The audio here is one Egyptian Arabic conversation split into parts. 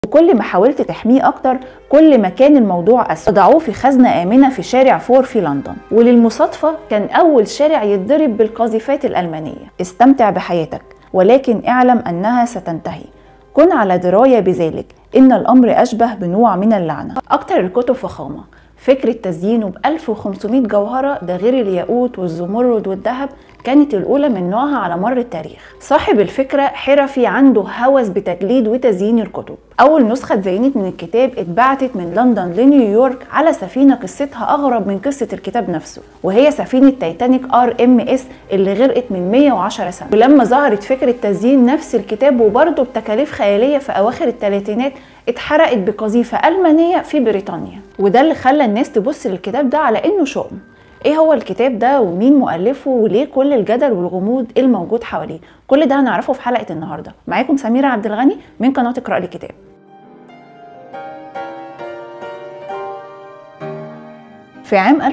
وكل ما حاولت تحميه أكتر كل ما كان الموضوع أسوأ وضعوه في خزنة آمنة في شارع فور في لندن وللمصادفة كان أول شارع يتضرب بالقاذفات الألمانية استمتع بحياتك ولكن اعلم أنها ستنتهي كن على دراية بذلك إن الأمر أشبه بنوع من اللعنة أكتر الكتب فخامة فكرة تزيينه ب 1500 جوهرة ده غير الياقوت والزمرد والذهب كانت الأولى من نوعها على مر التاريخ صاحب الفكرة حرفي عنده هوس بتجليد وتزيين الكتب أول نسخة اتزينت من الكتاب اتبعتت من لندن لنيويورك على سفينة قصتها أغرب من قصة الكتاب نفسه وهي سفينة تايتانيك ار ام اس اللي غرقت من 110 سنة ولما ظهرت فكرة تزيين نفس الكتاب وبرضه بتكاليف خيالية في أواخر الثلاثينات اتحرقت بقذيفة ألمانية في بريطانيا وده اللي خلى الناس تبص للكتاب ده على إنه شؤم ايه هو الكتاب ده ومين مؤلفه وليه كل الجدل والغموض الموجود حواليه كل ده هنعرفه في حلقه النهارده معاكم سميره عبد الغني من قناه اقرا لي كتاب في عام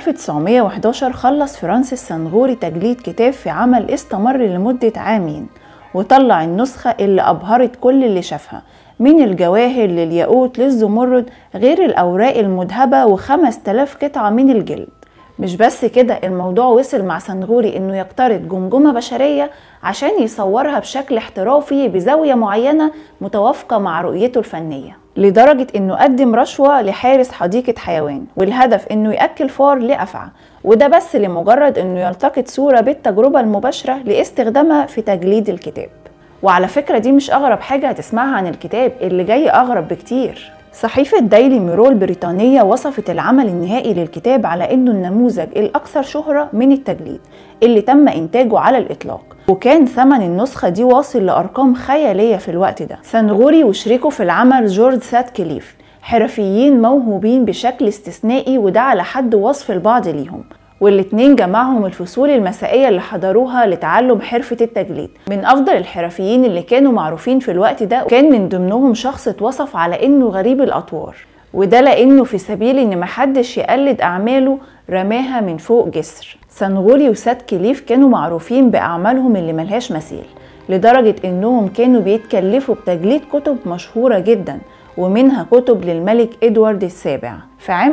1911 خلص فرانسيس سانغوري تجليد كتاب في عمل استمر لمدة عامين وطلع النسخة اللي أبهرت كل اللي شافها من الجواهر للياقوت للزمرد غير الأوراق المذهبة وخمس تلاف قطعة من الجلد مش بس كده الموضوع وصل مع سنغوري انه يقترض جمجمة بشرية عشان يصورها بشكل احترافي بزاوية معينة متوافقة مع رؤيته الفنية لدرجة انه قدم رشوة لحارس حديقة حيوان والهدف انه يأكل فار لأفعى وده بس لمجرد انه يلتقط صورة بالتجربة المباشرة لاستخدامها في تجليد الكتاب وعلى فكرة دي مش أغرب حاجة هتسمعها عن الكتاب اللي جاي أغرب بكتير صحيفة دايلي ميرول البريطانية وصفت العمل النهائي للكتاب على انه النموذج الاكثر شهرة من التجليد اللي تم انتاجه على الاطلاق وكان ثمن النسخة دي واصل لأرقام خيالية في الوقت ده سنغوري وشريكه في العمل جورج سات كليف حرفيين موهوبين بشكل استثنائي وده على حد وصف البعض ليهم والاتنين جمعهم الفصول المسائية اللي حضروها لتعلم حرفة التجليد من أفضل الحرفيين اللي كانوا معروفين في الوقت ده وكان من ضمنهم شخص اتوصف على إنه غريب الأطوار وده لأنه في سبيل إن محدش يقلد أعماله رماها من فوق جسر سنغوري وسات كليف كانوا معروفين بأعمالهم اللي ملهاش مثيل لدرجة إنهم كانوا بيتكلفوا بتجليد كتب مشهورة جدا ومنها كتب للملك إدوارد السابع في عام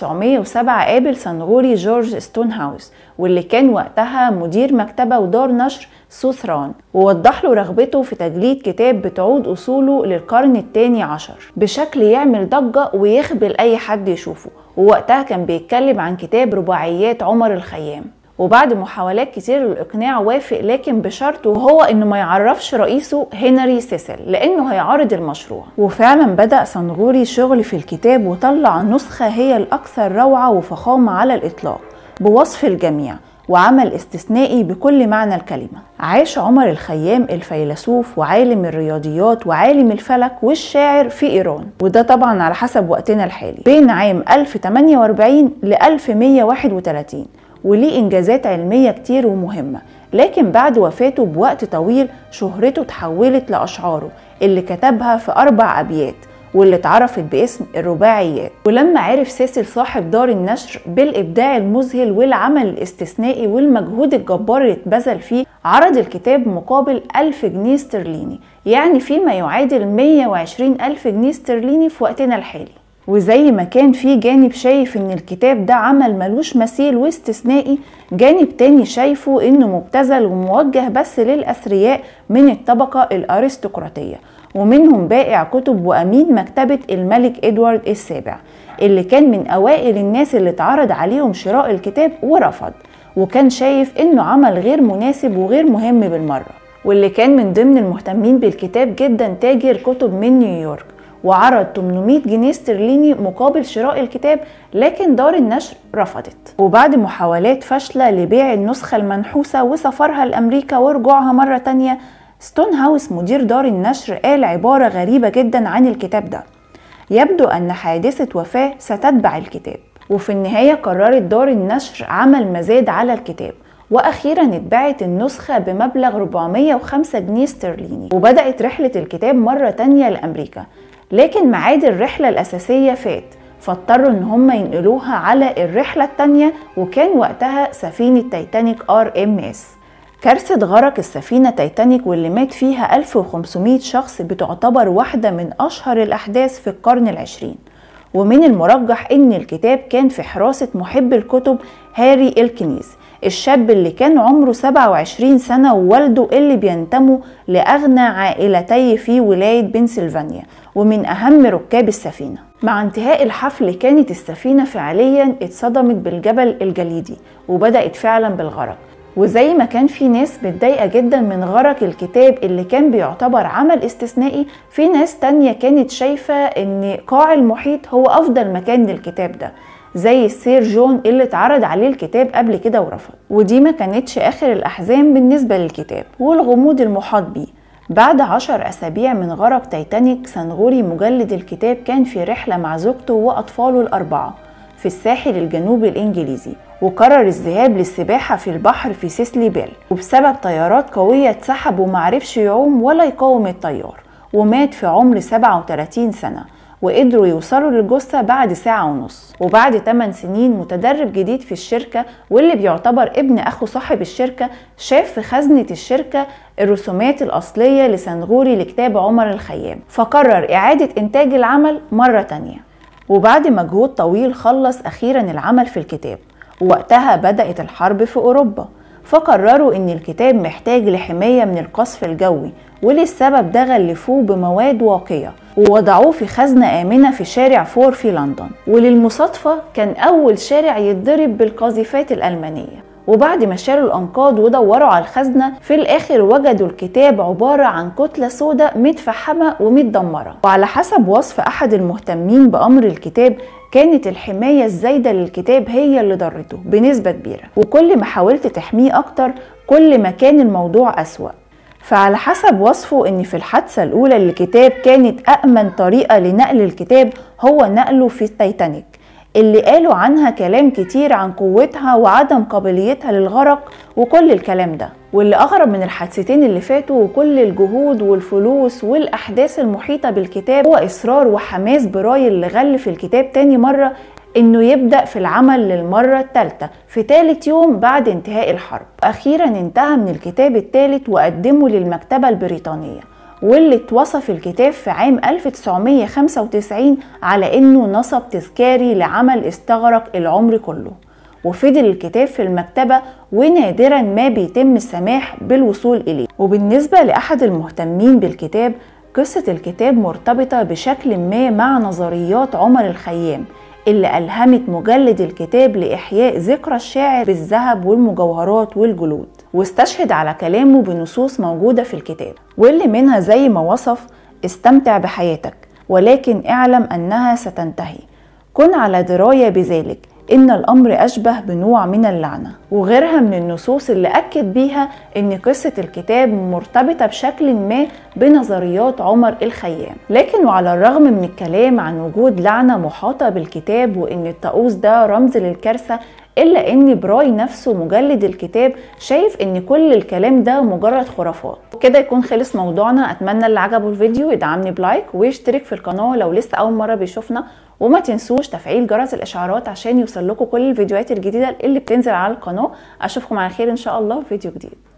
1907 قابل سنغوري جورج ستون هاوس واللي كان وقتها مدير مكتبة ودار نشر سوثران ووضح له رغبته في تجليد كتاب بتعود أصوله للقرن الثاني عشر بشكل يعمل ضجة ويخبل أي حد يشوفه ووقتها كان بيتكلم عن كتاب رباعيات عمر الخيام وبعد محاولات كتير للإقناع وافق لكن بشرط وهو إنه ما يعرفش رئيسه هنري سيسل لأنه هيعارض المشروع وفعلا بدأ سنغوري شغل في الكتاب وطلع نسخة هي الأكثر روعة وفخامة على الإطلاق بوصف الجميع وعمل استثنائي بكل معنى الكلمة عاش عمر الخيام الفيلسوف وعالم الرياضيات وعالم الفلك والشاعر في إيران وده طبعا على حسب وقتنا الحالي بين عام 1048 ل 1131 وليه إنجازات علمية كتير ومهمة لكن بعد وفاته بوقت طويل شهرته تحولت لأشعاره اللي كتبها في أربع أبيات واللي اتعرفت باسم الرباعيات ولما عرف سيسل صاحب دار النشر بالإبداع المذهل والعمل الاستثنائي والمجهود الجبار اللي اتبذل فيه عرض الكتاب مقابل ألف جنيه استرليني يعني فيما يعادل 120 ألف جنيه استرليني في وقتنا الحالي وزي ما كان في جانب شايف ان الكتاب ده عمل ملوش مثيل واستثنائي جانب تاني شايفه انه مبتذل وموجه بس للاثرياء من الطبقة الارستقراطية ومنهم بائع كتب وامين مكتبة الملك ادوارد السابع اللي كان من اوائل الناس اللي اتعرض عليهم شراء الكتاب ورفض وكان شايف انه عمل غير مناسب وغير مهم بالمرة واللي كان من ضمن المهتمين بالكتاب جدا تاجر كتب من نيويورك وعرض 800 جنيه استرليني مقابل شراء الكتاب لكن دار النشر رفضت وبعد محاولات فاشلة لبيع النسخة المنحوسة وسفرها لأمريكا ورجوعها مرة تانية ستون هاوس مدير دار النشر قال عبارة غريبة جدا عن الكتاب ده يبدو أن حادثة وفاة ستتبع الكتاب وفي النهاية قررت دار النشر عمل مزاد على الكتاب واخيرا اتباعت النسخة بمبلغ 405 جنيه استرليني وبدأت رحلة الكتاب مرة تانية لأمريكا لكن ميعاد الرحلة الأساسية فات فاضطروا ان هم ينقلوها على الرحلة التانية وكان وقتها سفينة تايتانيك ار ام اس كارثة غرق السفينة تايتانيك واللي مات فيها 1500 شخص بتعتبر واحدة من أشهر الأحداث في القرن العشرين ومن المرجح ان الكتاب كان في حراسة محب الكتب هاري الكنيز الشاب اللي كان عمره 27 سنة ووالده اللي بينتموا لأغنى عائلتي في ولاية بنسلفانيا ومن أهم ركاب السفينة مع انتهاء الحفل كانت السفينة فعليا اتصدمت بالجبل الجليدي وبدأت فعلا بالغرق وزي ما كان في ناس متضايقة جدا من غرق الكتاب اللي كان بيعتبر عمل استثنائي في ناس تانية كانت شايفة ان قاع المحيط هو افضل مكان للكتاب ده زي السير جون اللي اتعرض عليه الكتاب قبل كده ورفض ودي ما كانتش اخر الاحزان بالنسبة للكتاب والغموض المحاط بيه بعد عشر أسابيع من غرق تايتانيك سنغوري مجلد الكتاب كان في رحلة مع زوجته وأطفاله الأربعة في الساحل الجنوبي الإنجليزي وقرر الذهاب للسباحة في البحر في سيسلي بيل وبسبب طيارات قوية اتسحب ومعرفش يعوم ولا يقاوم الطيار ومات في عمر 37 سنة وقدروا يوصلوا للجثة بعد ساعة ونص وبعد 8 سنين متدرب جديد في الشركة واللي بيعتبر ابن أخو صاحب الشركة شاف في خزنة الشركة الرسومات الأصلية لسنغوري لكتاب عمر الخيام فقرر إعادة إنتاج العمل مرة تانية وبعد مجهود طويل خلص أخيرا العمل في الكتاب ووقتها بدأت الحرب في أوروبا فقرروا إن الكتاب محتاج لحماية من القصف الجوي وللسبب ده غلفوه بمواد واقية ووضعوه في خزنة آمنة في شارع فور في لندن وللمصادفة كان أول شارع يتضرب بالقاذفات الألمانية وبعد ما شالوا الأنقاض ودوروا على الخزنة في الآخر وجدوا الكتاب عبارة عن كتلة سوداء متفحمة ومتدمرة وعلى حسب وصف أحد المهتمين بأمر الكتاب كانت الحماية الزايدة للكتاب هي اللي ضرته بنسبة كبيرة وكل ما حاولت تحميه أكتر كل ما كان الموضوع أسوأ فعلى حسب وصفه ان في الحادثة الاولى للكتاب كانت أأمن طريقة لنقل الكتاب هو نقله في التايتانيك اللي قالوا عنها كلام كتير عن قوتها وعدم قابليتها للغرق وكل الكلام ده واللي أغرب من الحادثتين اللي فاتوا وكل الجهود والفلوس والأحداث المحيطة بالكتاب هو إصرار وحماس براي اللي غلف الكتاب تاني مرة انه يبدا في العمل للمره الثالثه في ثالث يوم بعد انتهاء الحرب اخيرا انتهى من الكتاب الثالث وقدمه للمكتبه البريطانيه واللي اتوصف الكتاب في عام 1995 على انه نصب تذكاري لعمل استغرق العمر كله وفضل الكتاب في المكتبة ونادرا ما بيتم السماح بالوصول إليه وبالنسبة لأحد المهتمين بالكتاب قصة الكتاب مرتبطة بشكل ما مع نظريات عمر الخيام اللي ألهمت مجلد الكتاب لإحياء ذكرى الشاعر بالذهب والمجوهرات والجلود واستشهد على كلامه بنصوص موجودة في الكتاب واللي منها زي ما وصف استمتع بحياتك ولكن اعلم أنها ستنتهي كن على دراية بذلك إن الأمر أشبه بنوع من اللعنة وغيرها من النصوص اللي أكد بيها إن قصة الكتاب مرتبطة بشكل ما بنظريات عمر الخيام لكن وعلى الرغم من الكلام عن وجود لعنة محاطة بالكتاب وإن الطاووس ده رمز للكارثة إلا إن براي نفسه مجلد الكتاب شايف إن كل الكلام ده مجرد خرافات وكده يكون خلص موضوعنا أتمنى اللي عجبه الفيديو يدعمني بلايك ويشترك في القناة لو لسه أول مرة بيشوفنا وما تنسوش تفعيل جرس الاشعارات عشان يوصل لكم كل الفيديوهات الجديده اللي بتنزل على القناه اشوفكم على خير ان شاء الله في فيديو جديد